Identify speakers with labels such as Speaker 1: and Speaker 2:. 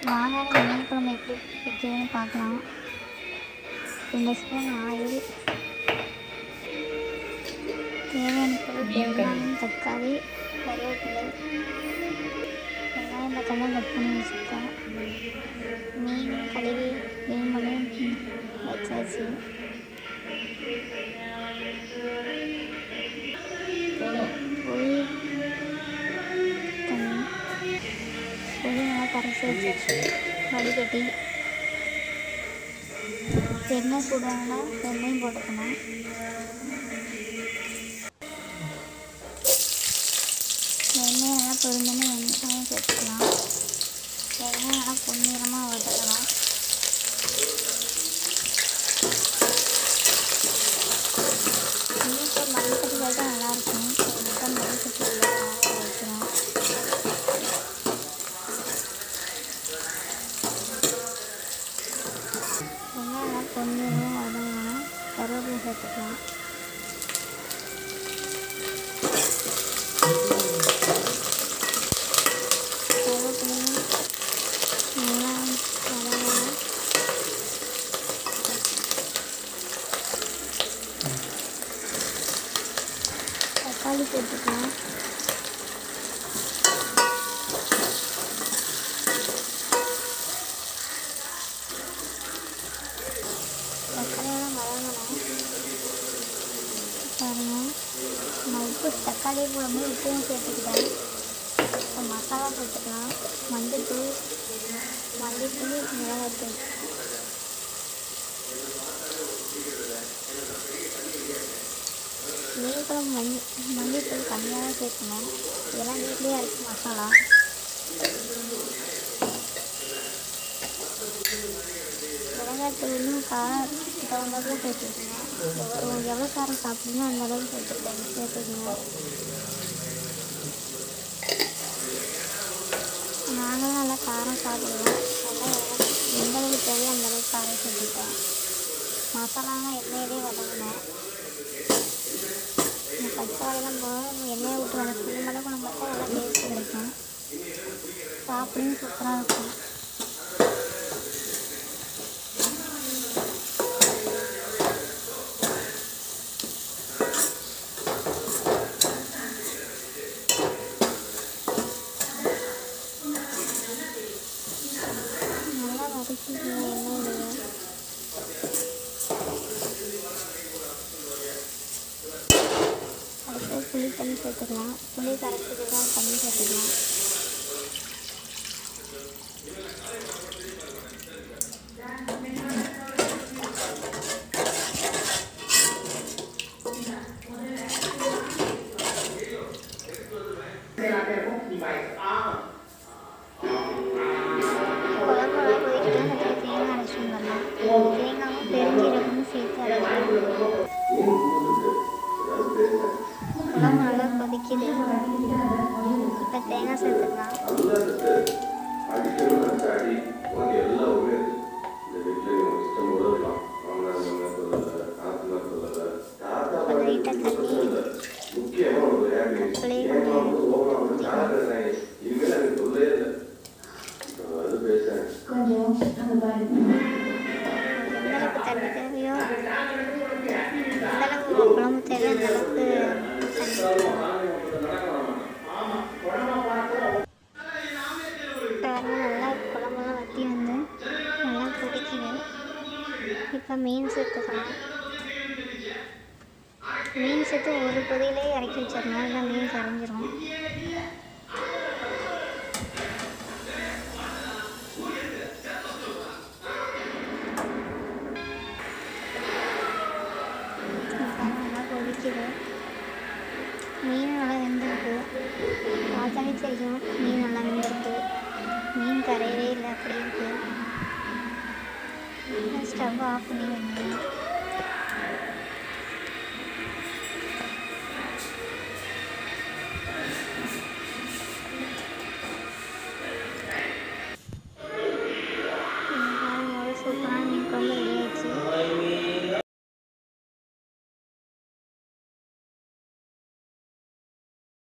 Speaker 1: வாங்க இந்த மீன் குழம்பு எப்படி வைக்கிறதுன்னு பார்க்கலாம் ரெண்டு ஸ்பூன் ஆயில் தேவையான பொருள் வெங்காயம் தக்காளி கருவேப்பிலை வெங்காயம் தக்காளி கட் பண்ணி வச்சுருக்கேன் மீன் கழுவி க்ளீன் பண்ணி வச்சாச்சு புளி தண்ணி புளி நல்லா கரைச்சி வச்சு வடிகட்டி எண்ணெய் சூடானா எண்ணெயும் போட்டுக்கணும் எண்ணெய் நல்லா பொருந்தோன்னு வெங்காயம் சேர்த்துக்கலாம் வெங்காயம் நல்லா பொன்னிறமாக வதக்கலாம் வீட்டில் மல்லிக்கட்டி தான் நல்லாயிருக்கும் வீட்டில் மல்லிக்கட்டி இல்லை வைக்கிறோம் வெங்காயம் நல்லா பொன்னிறமாக வதங்கணும் கருவேப்பிலை சேர்த்துக்கலாம் கருவேப்பிலையும் நல்லா வதங்கணும் தக்காளி சேர்த்துக்கலாம் தக்காளியெல்லாம் வதங்கணும் பாருங்க நான் உப்பு தக்காளி போடும்போது உப்பும் சேர்த்துக்கிட்டேன் இப்போ மசாலா சேர்த்துக்கலாம் மஞ்சள்தூள் மல்லித்தூள் மிளகாத்தூள் மீன் குழம்பு மல்லி மல்லித்தூள் கம்மியாக தான் சேர்க்கணும் இதெல்லாம் வீட்லேயே அரைச்ச மசாலா மிளகாத்தூளும் காரம் தகுந்தாப்புல சேர்த்துக்கணும் உங்களுக்கு எவ்வளோ காரம் சாப்பிடுமோ அந்த அளவுக்கு சேர்த்துக்கணும் சேர்த்துக்கணும் நாங்களும் நல்லா காரம் சாப்பிடுவோம் அதனால் எனக்கு எந்த அளவுக்கு தேவையோ அந்த அளவுக்கு காரம் சேர்த்துப்பேன் மசாலாலாம் எண்ணெயிலே வதங்கினேன் இந்த பச்சை வாழைலாம் போக எண்ணெயை விட்டு வதக்கணும் இந்த மாதிரி குழம்பு பார்த்தா நல்லா டேஸ்ட் கிடைக்கும் சாப்பிடும் சூப்பராக இருக்கும் நல்லா வதக்கிக்கணும் எண்ணெயிலேயே அடுத்து புளி தண்ணி சேர்த்துக்கலாம் புளி கரைச்சிட்டு தான் தண்ணி சேர்த்துக்கலாம் குழம்பு நல்லா கொதிக்கிட்டு அதில் தேங்காய் அரைச்சிட்டு வரலாம் தேங்காயும் பெருஞ்சீரகமும் சேர்த்து அரைச்சிக்கலாம் குழம்பு நல்லா கொதிக்குது இப்போ தேங்காய் சேர்த்துக்கலாம் கொஞ்சம் லைட்டாக தண்ணி அப்படியே எந்த அளவுக்கு தண்ணி தேவையோ எந்த அளவுக்கு குழம்பு தேவையோ அந்த அளவுக்கு தண்ணி பாருங்க நல்லா குழம்பெல்லாம் வற்றி வந்து நல்லா கொதிக்குது இப்போ மீன் சேர்த்துக்கலாம் மீன் சேர்த்து ஒரு கொதியிலே இறக்கி வச்சிடணும் இல்லை மீன் கரைஞ்சிரும் இப்போ நல்லா கொதிக்குது மீன் நல்லா வெந்திருக்கு பார்த்தாலே தெரியும் மீன் நல்லா வெந்திருக்கு மீன் கரையவே இல்லை அப்படி இருக்கு ஸ்டவ் ஆஃப் பண்ணி வைங்க